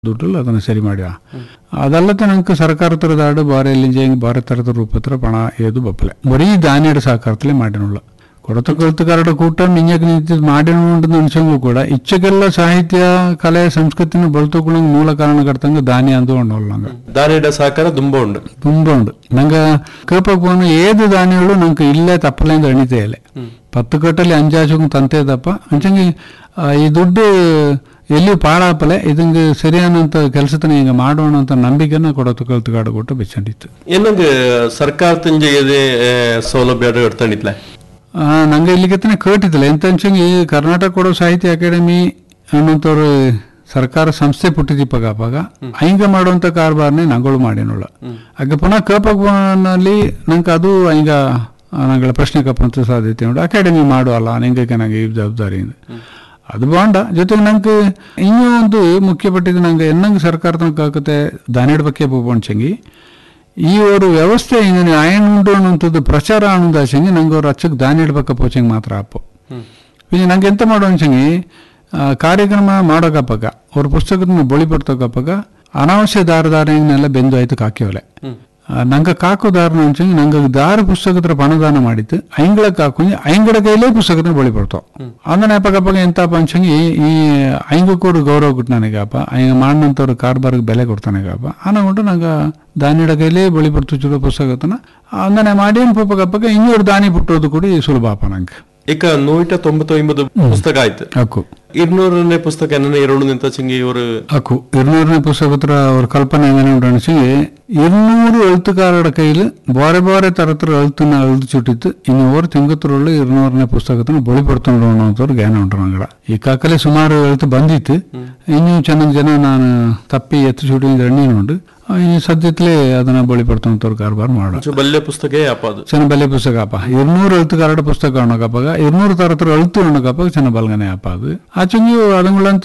ದುಡ್ಡಲ್ಲಿ ಅದನ್ನು ಸರಿ ಮಾಡ್ಯ ಅದಲ್ಲದೆ ನಂಗೆ ಸರ್ಕಾರ ತರದಾಡು ಬಾರೆ ಲಿಂಜಂಗ್ ಬಾರೆ ತರದ ರೂಪತ್ರ ಪಣ ಏದು ಬಪ್ಪಲೆ ಬರೀ ಧಾನ್ಯದ ಸಹಕಾರತಲೇ ಮಾಡಿನುಳ್ಳ ಕೊಡತ ಕೊಳ್ತುಗಾರಡ ಕೂಟ ಮಿಂಜಕ್ ನಿಂತಿದ್ ಮಾಡಿನುಂಡು ಅನ್ಸಂಗು ಕೂಡ ಇಚ್ಚಗೆಲ್ಲ ಸಾಹಿತ್ಯ ಕಲೆ ಸಂಸ್ಕೃತಿನ ಬಳತುಕೊಳ್ಳಂಗ್ ಮೂಲ ಕಾರಣಕರ್ತಂಗ ಧಾನ್ಯ ಅಂದು ಉಂಡಲ್ಲ ನಂಗೆ ದಾನಿಡ ಸಹಕಾರ ತುಂಬ ಉಂಡು ತುಂಬ ಉಂಡು ನಂಗೆ ಕೇಪಕ್ పోను ఏది ధాన్యాలు నాకు ఇల్లే తప్పలేదు అణితేయాలి పత్తు కట్టలి అంజాచుకు తంతే తప్ప ಅಂಚಂಗಿ ಆ, ಈ ದುಡ್ಡು ಎಲ್ಲಿ ಪಾಡಾಪಲೆ ಇದಂಗೆ ಸರಿಯಾದಂತ ಕೆಲಸತನ ಈಗ ಮಾಡೋಣ ಅಂತ ನಂಬಿಕೆನ ಕೊಡತು ಕಲ್ತುಗಾಡು ಕೊಟ್ಟು ಬೆಚ್ಚಂಡಿತ್ತು ಏನಂಗ ಸರ್ಕಾರ ತಂಜೆ ಏದೇ ಸೌಲಭ್ಯ ಇಡ್ತಾನಿತ್ಲೆ ಆ, ನಂಗೆ ಇಲ್ಲಿಗೆತ್ತನೆ ಕೇಟಿದ್ದಿಲ್ಲ ಎಂತ ಅಂಚಂಗಿ ಕರ್ನಾಟಕ ಕೊಡೋ ಸಾಹಿತ್ಯ ಅಕಾಡೆಮಿ ಅನ್ನೋಂಥವ್ರು ಸರ್ಕಾರ ಸಂಸ್ಥೆ ಪುಟ್ಟಿದಿಪ್ಪಾಗ ಅಪ್ಪಾಗ ಹಂಗ ಮಾಡುವಂತ ಕಾರ್ಬಾರ್ನೇ ನಂಗಳು ಮಾಡಿನೋಳ ಹಾಗೆ ಪುನಃ ಕೇಪಕ್ನಲ್ಲಿ ನಂಗೆ ಅದು ಹಂಗ ನಂಗಳ ಪ್ರಶ್ನೆ ಕಪ್ಪಂತ ಸಾಧ್ಯತೆ ಉಂಟು ಅಕಾಡೆಮಿ ಮಾಡುವಲ್ಲ ನಿಂಗೆ ನನಗೆ ಈ ಜವಾಬ್ದಾರಿಯಿಂದ ಅದು ಬಾಂಡ ಜೊತೆಗೆ ನಂಗೆ ಇನ್ನೂ ಒಂದು ಮುಖ್ಯಪಟ್ಟಿದ್ದು ನಂಗೆ ಎನ್ನಂಗೆ ಸರ್ಕಾರ ತನಕ ಆಗುತ್ತೆ ದಾನಿಡ್ ಬಗ್ಗೆ ಪೋಪಂಚಂಗಿ ಈ ಒಂದು ವ್ಯವಸ್ಥೆ ಹಿಂಗೆ ಆಯನ್ ಉಂಟು ಅನ್ನುವಂಥದ್ದು ಪ್ರಚಾರ ಅನ್ನೋದಾಚಂಗಿ ನಂಗೆ ಅವ್ರು ಅಚ್ಚಕ್ಕೆ ದಾನಿ ಇಡ್ಬೇಕ ಪೋಚಂಗೆ ಮಾತ್ರ ಅಪ್ಪು ಈಗ ನಂಗೆ ಎಂತ ಮಾಡೋ ಅಂಚಂಗಿ ಆ, ಕಾರ್ಯಕ್ರಮ ಮಾಡೋಕಪ್ಪಾಗ ಅವ್ರ ಪುಸ್ತಕದ ಬಳಿ ಬರ್ತೋಕಪ್ಪಾಗ ಅನಾವಶ್ಯ ದಾರ ದಾರಿನೆಲ್ಲ ಬೆಂದು ಆಯ್ತು ಕಾಕ್ಯವಲೆ ನಂಗೆ ಕಾಕೋ ದಾರನ ಅಂಚಂಗಿ ನಂಗೆ ದಾರ ಪುಸ್ತಕದ ಪಣದಾನ ಮಾಡಿತ್ತು ಐಂಗಳ ಕಾಕೊಂಜಿ ಐಂಗಡ ಕೈಲೇ ಪುಸ್ತಕದ ಬಳಿ ಬರ್ತಾವ ಅಂದ್ರೆ ಅಪ್ಪಗಪ್ಪಾಗ ಎಂತಪ್ಪ ಅಂಚಂಗಿ ಈ ಐಂಗಕ್ಕೂರು ಗೌರವ ಕೊಟ್ಟು ನನಗಪ್ಪ ಐಂಗ ಮಾಡಿನಂತವ್ರು ಕಾರ್ಬಾರ್ಗೆ ಬೆಲೆ ಕೊಡ್ತಾನೆಗಪ್ಪ ಅನ್ನಗೊಂಡು ನಂಗೆ ದಾನಿಡ ಕೈಲೇ ಬಳಿ ಬರ್ತು ಚಲೋ ಪುಸ್ತಕತನ ಅಂದನೆ ಮಾಡಿ ಪಪ್ಪಗಪ್ಪಗ ಇನ್ನೂರು ದಾನಿ ಬಿಟ್ಟೋದು ಕೂಡ ಸುಲಭ ಅಪ್ಪ ನಂಗೆ ಈಗ ನೂಟ ತೊಂಬತ್ತೊಂಬತ್ತು ಪುಸ್ತಕ ಆಯ್ತು ಅಕ್ಕು ഇരുന്നൂറിന്റെ പുസ്തകം എന്നെ ಎರಡು ನಿಂತ ಚಿಂಗಿ ಇವರು ಅಕ್ಕು ഇരുന്നൂರನೇ ಪುಸ್ತಕತ್ರ ಅವ್ರ ಕಲ್ಪನೆ ಏನೇನು ಅನಿಸಿಗೆ ഇരുന്നൂರು ಎಳುತ್ತುಗಾರರ ಕೈಲಿ ಬಾರೆ ಬಾರೆ ತರತ್ರ ಎಳುತ್ತನ್ನ ಎಳ್ದು ಚುಟ್ಟಿತ್ತು ಇನ್ನು ಓರ್ ತಿಂಗತ್ರೊಳ್ಳು ഇരുന്നೂರನೇ ಪುಸ್ತಕತನ ಬಳಿ ಪಡ್ಕೊಂಡು ಅನ್ನೋಂಥವ್ರು ಜ್ಞಾನ ಉಂಟು ನಂಗಡ ಈ ಕಾಕಲೆ ಸುಮಾರು ಎಳುತ್ತು ಬಂದಿತ್ತು ಇನ್ನು ಚೆನ್ನಾಗಿ ಜನ ನಾನು ತಪ್ಪಿ ಎತ್ತು ಚುಟ್ಟಿದ ಎಣ್ಣೆನುಂಡು ಇನ್ನು ಸದ್ಯತ್ಲೇ ಅದನ್ನ ಬಳಿ ಪಡ್ತಂತವ್ರು ಕಾರ್ಬಾರ್ ಮಾಡ కొంచెం బల్య పుస్తకే అప్ప ಅದು ಚೆನ್ನ ಬೆಲೆ ಪುಸ್ತಕ ಅಪ್ಪ ഇരുന്നൂറ് ಎಳುತ್ತುಗಾರರ ಪುಸ್ತಕ ಅನ್ನೋಕಪ್ಪಾಗ ഇരുന്നೂರು ತರತ್ರ ಎಳುತ್ತು ಅನ್ನೋಕಪ್ಪಾಗ ಚೆನ್ನ ಬಲ್ಗನೆ ಅಪ್ಪ ಅದು ಆಚೆಂಗಿ ಅದಂಗಳಂತ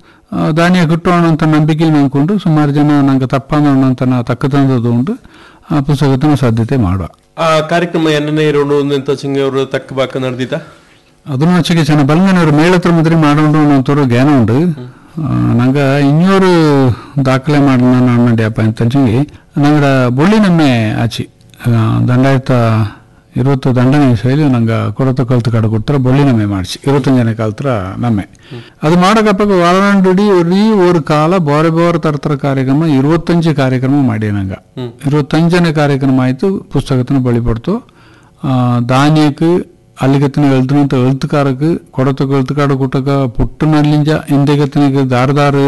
ಧಾನ್ಯ ಗಿಟ್ಟು ಅನ್ನೋಂಥ ನಂಬಿಕೆ ನಂಬ್ಕೊಂಡು ಸುಮಾರು ಜನ ನಂಗೆ ತಪ್ಪಂದ ಅನ್ನೋಂಥ ನಾ ತಕ್ಕ ತಂದದ್ದು ಉಂಟು ಆ ಪುಸ್ತಕದ ಸಾಧ್ಯತೆ ಮಾಡುವ ಆ ಕಾರ್ಯಕ್ರಮ ಎನ್ನೇ ಎರಡು ನಿಂತ ಚಿಂಗಿ ಅವರು ತಕ್ಕ ಬಾಕ ನಡೆದಿದ್ದ ಅದನ್ನು ಆಚೆಗೆ ಚೆನ್ನ ಬಲ್ಗನೆಯವರು ಮೇಳತ್ರ ಮುದ್ರಿ ಮಾಡೋಣ ಅನ್ನೋಂಥವ್ರು ಜ್ಞಾನ ಉಂಟು ಆ, ನಂಗೆ ಇನ್ನೂರು ದಾಖಲೆ ಮಾಡಿ ನಾನು ಅನ್ನಡಿಯಪ್ಪ ಅಂತಂಚಂಗಿ ನಂಗಡ ಬುಳ್ಳಿ ನಮ್ಮೆ ಆಚಿ ಆ, ದಂಡಾಯತ ಇರುವತ್ತು ದಂಡನೆ ಶೈಲಿ ನಂಗೆ ಕೊಡತ ಕಲ್ತು ಕಡೆ ಕೊಡ್ತಾರೆ ಬೊಳ್ಳಿ ನಮ್ಮೆ ಮಾಡಿಸಿ ಇರುವತ್ತೊಂಜನೆ ಕಲ್ತ್ರ ನಮ್ಮೆ ಅದು ಮಾಡೋಕಪ್ಪ ವಾರಾಂಡುಡಿ ಒರೀ ஒரு ಕಾಲ ಬೋರೆ ಬೋರೆ ತರ್ತರ ಕಾರ್ಯಕ್ರಮ ಇರುವತ್ತಂಜು ಕಾರ್ಯಕ್ರಮ ಮಾಡಿ ನಂಗೆ ಇರುವತ್ತಂಜನೇ ಕಾರ್ಯಕ್ರಮ ಆಯಿತು ಪುಸ್ತಕತನ ಬಳಿಪಡ್ತು ಆ, ಧಾನ್ಯಕ್ಕೆ ಅಲ್ಲಿಗತ್ತಿನ ಎಳ್ತನಂತ ಎಳ್ತುಕಾರಕ್ಕೆ ಕೊಡತಕ್ಕ ಎಳ್ತುಕಾಡು ಕುಟ್ಟಕ ಪುಟ್ಟನಲ್ಲಿಂಜ ಹಿಂದೆಗತ್ತಿನಿಗೆ ದಾರದಾರು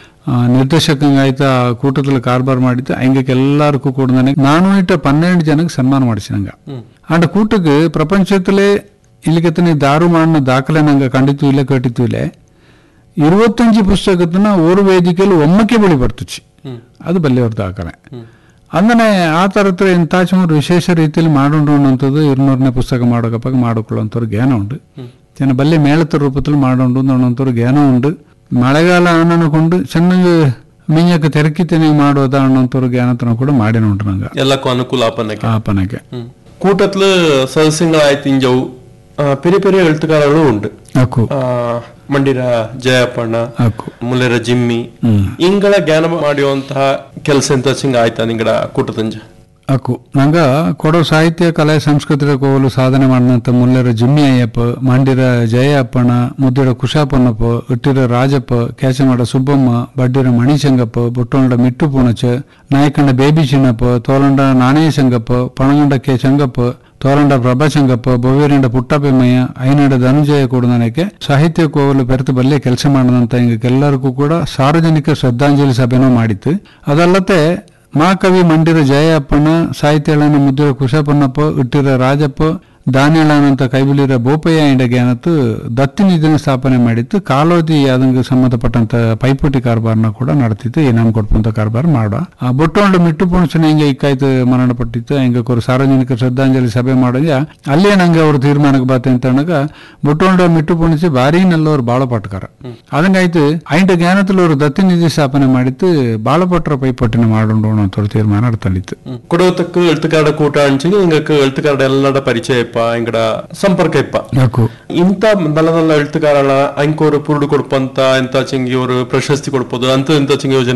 ನಿರ್ದೇಶಕಂಗೆ ಆಯ್ತಾ ಕೂಟದಲ್ಲಿ ಕಾರ್ಬಾರ್ ಮಾಡಿತ್ತು ಹಂಗಕ್ಕೆ ಎಲ್ಲರಿಗೂ ಕೂಡ ನನಗೆ ನಾನು ಇಟ್ಟ ಪನ್ನೆರಡು ಜನಕ್ಕೆ ಸನ್ಮಾನ ಮಾಡಿಸಿ ನಂಗೆ ಅಂಡ ಕೂಟಕ್ಕೆ ಪ್ರಪಂಚದಲ್ಲೇ ಇಲ್ಲಿಗತ್ತಿನ ದಾರು ಮಾಡಿನ ದಾಖಲೆ ನಂಗೆ ಖಂಡಿತು ಇಲ್ಲ ಕಟ್ಟಿತ್ತು ಇಲ್ಲೇ ಇರುವತ್ತಂಜು ಪುಸ್ತಕದನ್ನ ಓರು ವೇದಿಕೆಯಲ್ಲಿ ಒಮ್ಮಕ್ಕೆ ಬಳಿ ಬರ್ತುಚ್ಚಿ ಅದು ಬಲ್ಲೆಯವ್ರ ದಾಖಲೆ ಅಂದ್ರೆ ಆ ಥರತ್ರ ಎಂಥ ಸುಮಾರು ವಿಶೇಷ ರೀತಿಯಲ್ಲಿ ಮಾಡೋಣ ಅನ್ನೋಂಥದ್ದು ഇരുന്നൂರನೇ ಪುಸ್ತಕ ಮಾಡೋಕಪ್ಪಾಗ ಮಾಡಿಕೊಳ್ಳೋಂಥವ್ರು ಜ್ಞಾನ ಉಂಟು ಚೆನ್ನ ಬಲ್ಲೆ ಮೇಳದ ರೂಪದಲ್ಲಿ ಮಾಡೋಣ ಅನ್ನೋಂಥವ್ರು ಜ್ಞಾನ ಉಂಟು ಮಳೆಗಾಲ ಅನ್ನಕೊಂಡು ಚೆನ್ನಾಗಿ ಮಿಂಜಕ್ಕೆ ತೆರಕಿತೇನೆ ಮಾಡೋದ ಅನ್ನೋಂಥವ್ರು ಜ್ಞಾನತನ ಕೂಡ ಮಾಡಿನ ಉಂಟು ನಂಗೆ ಎಲ್ಲಕ್ಕೂ ಅನುಕೂಲ ಆಪನ್ನಕ್ಕೆ ಆಪನಕ್ಕೆ കൂട്ടത്തില് സദസ്യങ്ങളായി തിഞ്ചവും പെരിയ പെരിയ എഴുത്തുകാരുകളും ഉണ്ട് ಅಕ್ಕು ಆ, ಮಂಡಿರ ಜಯಪ್ಪಣ್ಣ ಅಕ್ಕು ಮುಲ್ಲೆರ ಜಿಮ್ಮಿ ಹ್ಮ್ ಇಂಗಳ ಜ್ಞಾನ ಮಾಡುವಂತಹ ಕೆಲಸ ಎಂತ ಚಿಂಗ ಆಯ್ತಾ ನಿಂಗಡ ಕೂಟದಂಜ ಅಕ್ಕು ನಂಗ ಕೊಡೋ ಸಾಹಿತ್ಯ ಕಲೆ ಸಂಸ್ಕೃತಿಯ ಕೋವಲು ಸಾಧನೆ ಮಾಡಿದಂಥ Mullera Jimmy Ayyappa Mandira Jaya Appanna Muddira Kushapannappa Ittira Rajappa Kechamada Subbamma Baddira Manishangappa Buttonda Mittu Poonacha Nayakanda Baby Chinnappa Tholanda Nanaya Sangappa Panaganda K Changappa Thoranda Prabha Changappa Boverianda Puttappammayya Ainada Dhananjaya ಕೂಡ ನನಗೆ ಸಾಹಿತ್ಯ ಕೋವಲು ಬೆರೆತು ಬಲ್ಲೆ ಕೆಲಸ ಮಾಡಿದಂತ ಹಿಂಗೆಲ್ಲರಿಗೂ ಕೂಡ ಸಾರ್ವಜನಿಕ ಶ್ರದ್ಧಾಂಜಲಿ ಸಭೆನೂ ಮಾಡಿತ್ತು ಅದಲ್ಲದೆ ಮಹಾಕವಿ ಮಂಡಿರ ಜಯಪ್ಪಣ್ಣ ಸಾಹಿತ್ಯಳನ ಮುದ್ದಿರ ಕುಶಪಣ್ಣಪ್ಪ ಇಟ್ಟಿರ ರಾಜಪ್ಪ ದಾನಿಯಳನಂತ ಕೈಬಿಲಿರ ಬೋಪಯ್ಯ ಇಂಡಗೆ ಅನ್ನತ್ತು ದತ್ತಿ ನಿಧಿನ ಸ್ಥಾಪನೆ ಮಾಡಿತ್ತು ಕಾಲೋದಿ ಅದಂಗೆ ಸಂಬಂಧಪಟ್ಟಂತ ಪೈಪೋಟಿ ಕಾರ್ಬಾರ್ನ ಕೂಡ ನಡೆತಿತ್ತು ಇನಾಮ್ ಕೊಡ್ಪಂತ ಕಾರ್ಬಾರ್ ಮಾಡ ಆ ಬೊಟ್ಟೊಂಡು ಮಿಟ್ಟು ಪುಣಸನ ಹಿಂಗೆ ಇಕ್ಕಾಯ್ತು ಮರಣ ಪಟ್ಟಿತ್ತು ಹಿಂಗೆ ಕೊರು ಸಾರ್ವಜನಿಕ ಶ್ರದ್ಧಾಂಜಲಿ ಸಭೆ ಮಾಡೋಂಗ ಅಲ್ಲೇ ನಂಗೆ ಅವ್ರ ತೀರ್ಮಾನಕ್ಕೆ ಬಾತೆ ಅಂತ ಅನ್ನಗ ಬೊಟ್ಟೊಂಡ ಮಿಟ್ಟು ಪುಣಿಸಿ ಭಾರಿ ನಲ್ಲವ್ರು ಬಾಳ ಪಟ್ಕಾರ ಅದಂಗಾಯ್ತು ಐಂಟ ಜ್ಞಾನದಲ್ಲಿ ಅವರು ದತ್ತಿ ನಿಧಿ ಸ್ಥಾಪನೆ ಮಾಡಿತ್ತು ಬಾಳಪಟ್ರ ಪೈಪೋಟಿನ ಮಾಡೋಣ ಅಂತ ತೀರ್ಮಾನ ತಂದಿತ್ತು ಕೊಡೋತಕ್ಕ ಎಳ್ತುಕಾಡ ಕೂಟ ಅಂಚಿಂಗ ಇಂಗಕ್ಕೆ ಎಳ್ತುಕಾಡ ಎಲ್ಲಡ ಪರಿಚಯ ಇಪ್ಪ ಇಂಗಡ ಸಂಪರ್ಕ ಇಪ್ಪ ಯಾಕೋ ಇಂಥ ನಲ್ಲ ನಲ್ಲ ಎಳ್ತುಕಾರಳ ಅಂಕೋರು ಪುರುಡು ಕೊಡ್ಪಂತ ಎಂತ ಚಿಂಗಿ ಅವರು ಪ್ರಶಸ್ತಿ ಕೊಡ್ಬೋದು ಅಂತ ಎಂತ ಚಿಂಗಿ ಯೋಜನೆ